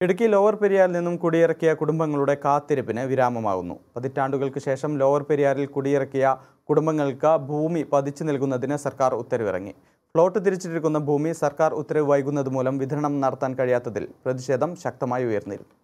Idukki lower പെരിയാറിൽ നിന്നും കുടിയിറക്കിയ കുടുംബങ്ങളുടെ കാത്തിരിപ്പിന് വിരാമമാകുന്നു പതിറ്റാണ്ടുകൾക്ക് ശേഷം ലോവർ പെരിയാറിൽ കുടിയിറക്കിയ കുടുംബങ്ങൾക്ക് ഭൂമി പതിച്ചു നൽകുന്നതിന് സർക്കാർ ഉത്തരവിറങ്ങി പ്ലോട്ട് തിരിച്ചിട്ടിരിക്കുന്ന ഭൂമി സർക്കാർ ഉത്തരവ് വൈകുന്നത് മൂലം വിതരണം നടത്താൻ കഴിയാത്തതിൽ പ്രതിഷേധം ശക്തമായി ഉയർന്നിരുന്നു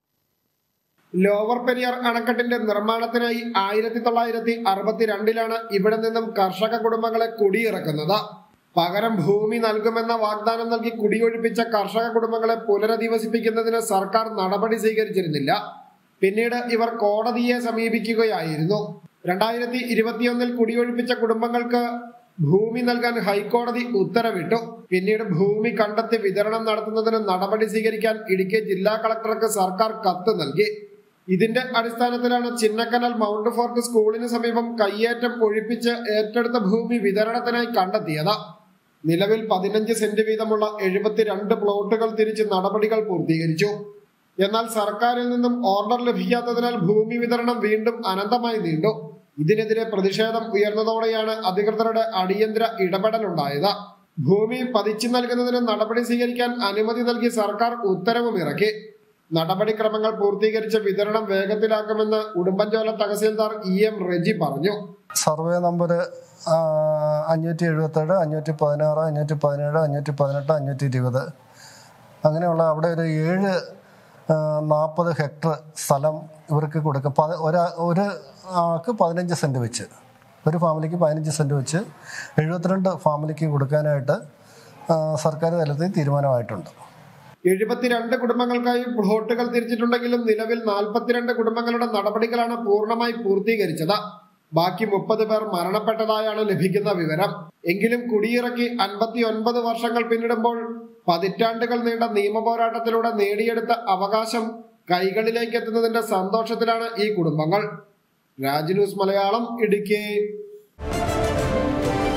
ലോവർ പെരിയാർ അണക്കെട്ടിന്റെ നിർമ്മാണത്തിനായി ആയിരത്തി തൊള്ളായിരത്തി അറുപത്തിരണ്ടിലാണ് ഇവിടെ നിന്നും കർഷക കുടുംബങ്ങളെ കുടിയിറക്കുന്നത് പകരം ഭൂമി നൽകുമെന്ന വാഗ്ദാനം നൽകി കുടിയൊഴിപ്പിച്ച കർഷക കുടുംബങ്ങളെ പുനരധിവസിപ്പിക്കുന്നതിന് സർക്കാർ നടപടി സ്വീകരിച്ചിരുന്നില്ല പിന്നീട് ഇവർ കോടതിയെ സമീപിക്കുകയായിരുന്നു രണ്ടായിരത്തി ഇരുപത്തിയൊന്നിൽ കുടിയൊഴിപ്പിച്ച കുടുംബങ്ങൾക്ക് ഭൂമി നൽകാൻ ഹൈക്കോടതി ഉത്തരവിട്ടു പിന്നീട് ഭൂമി കണ്ടെത്തി വിതരണം നടത്തുന്നതിന് നടപടി സ്വീകരിക്കാൻ ഇടുക്കി ജില്ലാ കളക്ടർക്ക് സർക്കാർ കത്ത് നൽകി ഇതിന്റെ അടിസ്ഥാനത്തിലാണ് ചിന്നക്കനൽ മൗണ്ട് ഫോർട്ട് സ്കൂളിന് സമീപം കയ്യേറ്റം ഒഴിപ്പിച്ച് ഏറ്റെടുത്ത ഭൂമി വിതരണത്തിനായി കണ്ടെത്തിയത് നിലവിൽ പതിനഞ്ച് സെന്റ് വീതമുള്ള എഴുപത്തിരണ്ട് പ്ലോട്ടുകൾ തിരിച്ച് നടപടികൾ പൂർത്തീകരിച്ചു എന്നാൽ സർക്കാരിൽ നിന്നും ഓർഡർ ലഭിക്കാത്തതിനാൽ ഭൂമി വിതരണം വീണ്ടും അനന്തമായി നീണ്ടു ഇതിനെതിരെ പ്രതിഷേധം ഉയർന്നതോടെയാണ് അധികൃതരുടെ അടിയന്തര ഇടപെടലുണ്ടായത് ഭൂമി പതിച്ചു നൽകുന്നതിന് നടപടി സ്വീകരിക്കാൻ അനുമതി നൽകി സർക്കാർ ഉത്തരവും ഇറക്കി നടപടിക്രമങ്ങൾ പൂർത്തീകരിച്ച് വിതരണം വേഗത്തിലാക്കുമെന്ന് ഉടുമ്പൻചോല തഹസീൽദാർ ഇ എം റെജി പറഞ്ഞു സർവേ നമ്പർ അഞ്ഞൂറ്റി എഴുപത്തേഴ് അഞ്ഞൂറ്റി പതിനാറ് അഞ്ഞൂറ്റി പതിനേഴ് അഞ്ഞൂറ്റി പതിനെട്ട് അഞ്ഞൂറ്റി ഇരുപത് അങ്ങനെയുള്ള അവിടെ ഒരു ഏഴ് നാൽപ്പത് ഹെക്ടർ സ്ഥലം ഇവർക്ക് കൊടുക്കും പത ഒരാ ഒരു ആൾക്ക് പതിനഞ്ച് സെൻറ്റ് വെച്ച് ഒരു ഫാമിലിക്ക് പതിനഞ്ച് സെൻറ്റ് വെച്ച് എഴുപത്തിരണ്ട് ഫാമിലിക്ക് കൊടുക്കാനായിട്ട് ആ, സർക്കാർ തലത്തിൽ തീരുമാനമായിട്ടുണ്ട് എഴുപത്തിരണ്ട് കുടുംബങ്ങൾക്കായി പ്ലോട്ടുകൾ തിരിച്ചിട്ടുണ്ടെങ്കിലും നിലവിൽ നാൽപ്പത്തിരണ്ട് കുടുംബങ്ങളുടെ നടപടികളാണ് പൂർണ്ണമായി പൂർത്തീകരിച്ചത് ബാക്കി മുപ്പത് പേർ മരണപ്പെട്ടതായാണ് ലഭിക്കുന്ന വിവരം എങ്കിലും കുടിയിറക്കി അൻപത്തി ഒൻപത് വർഷങ്ങൾ പിന്നിടുമ്പോൾ പതിറ്റാണ്ടുകൾ നീണ്ട നിയമ പോരാട്ടത്തിലൂടെ നേടിയെടുത്ത അവകാശം കൈകളിലേക്ക് എത്തുന്നതിന്റെ സന്തോഷത്തിലാണ് ഈ കുടുംബങ്ങൾ രാജ് ന്യൂസ് മലയാളം ഇടുക്കി